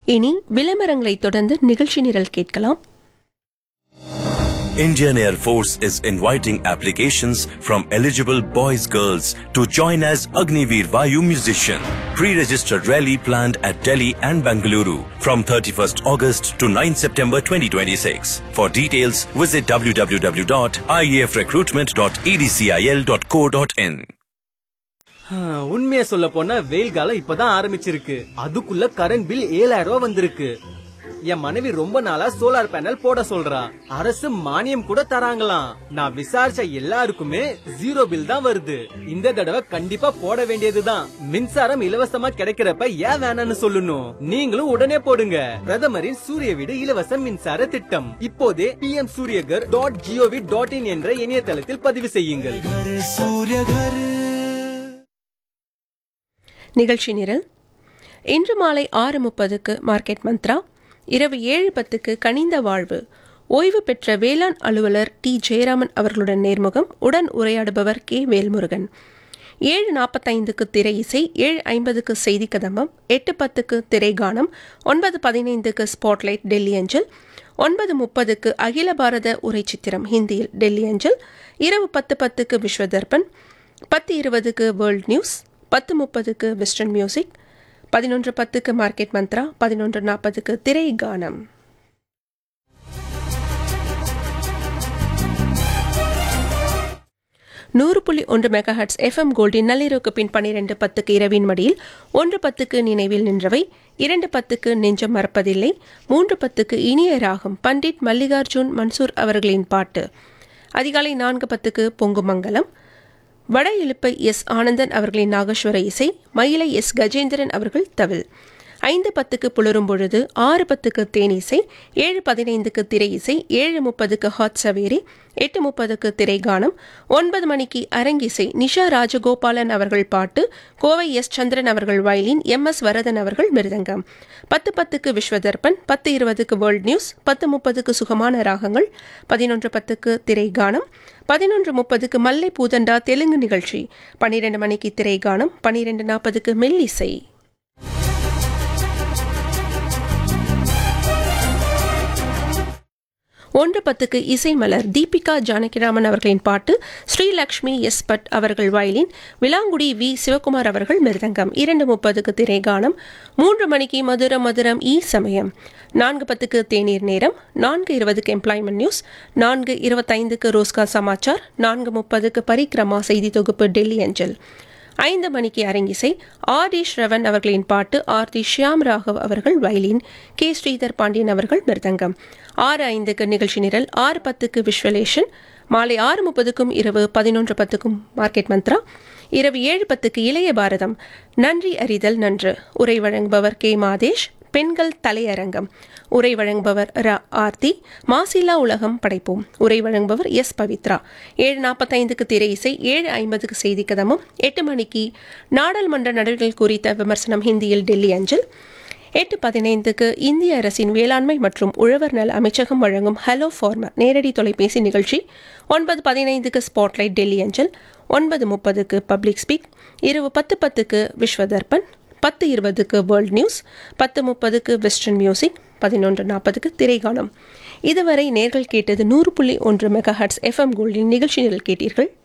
இனி விளம்பரங்களை தொடர்ந்து நிகழ்ச்சி நிரல் கேட்கலாம் Indian Air Force is inviting applications from eligible boys girls to join as Agniveer Vayu musician. Pre-registered rally planned at Delhi and Bangalore from 31st August to 9 September 2026. For details, visit www.iefrecruitment.edcil.co.in. உண்மையை சொல்ல போனா வெயில் காலம் இப்பதான் ஆரம்பிச்சிருக்கு அதுக்குள்ள current bill ஏழாயிரம் ரூபாய் வந்திருக்கு என் மனைவி ரொம்ப நாளா சோலார் பேனல் போட சொல்றா அரசு மானியம் கூட தராங்களாம் நான் விசாரிச்ச எல்லாருக்குமே ஜீரோ பில் தான் வருது இந்த தடவை கண்டிப்பா போட வேண்டியதுதான் மின்சாரம் இலவசமா கிடைக்கிறப்ப ஏன் வேணாம்னு சொல்லணும் நீங்களும் உடனே போடுங்க பிரதமரின் சூரிய வீடு இலவச மின்சார திட்டம் இப்போதே P M Suryaghar dot GOV dot in என்ற இணையதளத்தில் பதிவு செய்யுங்கள் நிகழ்ச்சி நிரல் இன்று மாலை ஆறு முப்பதுக்கு மார்க்கெட் மந்த்ரா இரவு ஏழு பத்துக்கு கனிந்த வாழ்வு ஓய்வு பெற்ற வேளாண் அலுவலர் டி ஜெயராமன் அவர்களுடன் நேர்முகம் உடன் உரையாடுபவர் கே வேல்முருகன் ஏழு நாற்பத்தைந்துக்கு திரை இசை ஏழு ஐம்பதுக்கு செய்தி கதம்பம் எட்டு பத்துக்கு திரைகானம் ஒன்பது பதினைந்துக்கு ஸ்பாட்லைட் டெல்லி அஞ்சல் ஒன்பது முப்பதுக்கு அகில பாரத உரை சித்திரம் ஹிந்தியில் டெல்லி அஞ்சல் இரவு பத்து பத்துக்கு விஸ்வதர்பன் பத்து இருபதுக்கு வேர்ல்ட் நியூஸ் பத்து முப்பதுக்கு வெஸ்டர்ன் மியூசிக் பதினொன்று பத்துக்கு மார்க்கெட் மந்த்ரா பதினொன்று நாற்பதுக்கு திரை கானம் நூறு புள்ளி ஒன்று மெகாஹட்ஸ் எஃப்எம் கோல்டின் நள்ளிரவுக்கு பின் பன்னிரண்டு பத்துக்கு இரவின் மடியில் ஒன்று பத்துக்கு நினைவில் நின்றவை இரண்டு பத்துக்கு நெஞ்சம் மறப்பதில்லை மூன்று பத்துக்கு இனிய ராகம் பண்டிட் மல்லிகார்ஜுன் மன்சூர் அவர்களின் பாட்டு அதிகாலை நான்கு பத்துக்கு பொங்குமங்கலம் வட இழுப்பை எஸ் ஆனந்தன் அவர்களின் நாகேஸ்வர இசை மயிலை எஸ் கஜேந்திரன் அவர்கள் தவில் ஐந்து பத்துக்கு புலரும் பொழுது ஆறு பத்துக்கு தேனிசை ஏழு பதினைந்துக்கு திரை இசை ஏழு முப்பதுக்கு ஹாட் சவேரி எட்டு முப்பதுக்கு திரைகானம் ஒன்பது மணிக்கு அரங்கிசை நிஷா ராஜகோபாலன் அவர்கள் பாட்டு கோவை எஸ் சந்திரன் அவர்கள் வயலின் எம் எஸ் வரதன் அவர்கள் மிருதங்கம் பத்து பத்துக்கு விஸ்வதர்பன் பத்து இருபதுக்கு வேர்ல்ட் நியூஸ் பத்து முப்பதுக்கு சுகமான ராகங்கள் பதினொன்று பத்துக்கு திரைகானம் பதினொன்று முப்பதுக்கு மல்லை பூதண்டா தெலுங்கு நிகழ்ச்சி பன்னிரண்டு மணிக்கு திரைகானம் பன்னிரண்டு நாற்பதுக்கு மெல்லிசை ஒன்று பத்துக்கு இசை மலர் தீபிகா ஜானகிராமன் அவர்களின் பாட்டு ஸ்ரீலக்ஷ்மி எஸ் பட் அவர்கள் வயலின் விலாங்குடி வி சிவகுமார் அவர்கள் மிருதங்கம் இரண்டு முப்பதுக்கு திரைகானம் மூன்று மணிக்கு மதுரம் மதுரம் ஈ சமயம் நான்கு பத்துக்கு தேநீர் நேரம் நான்கு இருபதுக்கு எம்ப்ளாய்மெண்ட் நியூஸ் நான்கு இருபத்தைந்துக்கு ரோஸ்கா சமாச்சார் நான்கு முப்பதுக்கு பரிக்ரமா செய்தி தொகுப்பு டெல்லி அஞ்சல் ஐந்து மணிக்கு அரங்கிசை ஆர் டி ஸ்ரவன் அவர்களின் பாட்டு ஆர் டி ஷியாம் ராகவ் அவர்கள் வயலின் கே ஸ்ரீதர் பாண்டியன் அவர்கள் மிருதங்கம் ஆறு ஐந்துக்கு நிகழ்ச்சி நிரல் ஆறு பத்துக்கு விஸ்வலேஷன் மாலை ஆறு முப்பதுக்கும் இரவு பதினொன்று பத்துக்கும் மார்க்கெட் மந்த்ரா இரவு ஏழு பத்துக்கு இளைய பாரதம் நன்றி அறிதல் நன்று உரை வழங்குபவர் கே மாதேஷ் பெண்கள் தலையரங்கம் உரை வழங்குபவர் ர ஆர்த்தி மாசில்லா உலகம் படைப்போம் உரை வழங்குபவர் எஸ் பவித்ரா ஏழு நாற்பத்தைந்துக்கு திரை இசை ஏழு ஐம்பதுக்கு செய்தி கதமும் எட்டு மணிக்கு நாடாளுமன்ற நடவடிக்கைகள் குறித்த விமர்சனம் ஹிந்தியில் டெல்லி அஞ்சல் எட்டு பதினைந்துக்கு இந்திய அரசின் வேளாண்மை மற்றும் உழவர் நல அமைச்சகம் வழங்கும் ஹலோ ஃபார்மர் நேரடி தொலைபேசி நிகழ்ச்சி ஒன்பது பதினைந்துக்கு ஸ்பாட்லைட் டெல்லி அஞ்சல் ஒன்பது முப்பதுக்கு பப்ளிக் ஸ்பீக் இரவு பத்து பத்துக்கு விஸ்வதர்பன் பத்து இருபதுக்கு வேர்ல்ட் நியூஸ் பத்து முப்பதுக்கு வெஸ்டர்ன் மியூசிக் பதினொன்று நாற்பதுக்கு திரைகாலம் இதுவரை நேர்கள் கேட்டது நூறு புள்ளி ஒன்று மெகா ஹட்ஸ் எஃப்எம் கோல்டின் நிகழ்ச்சி நிரல் கேட்டீர்கள்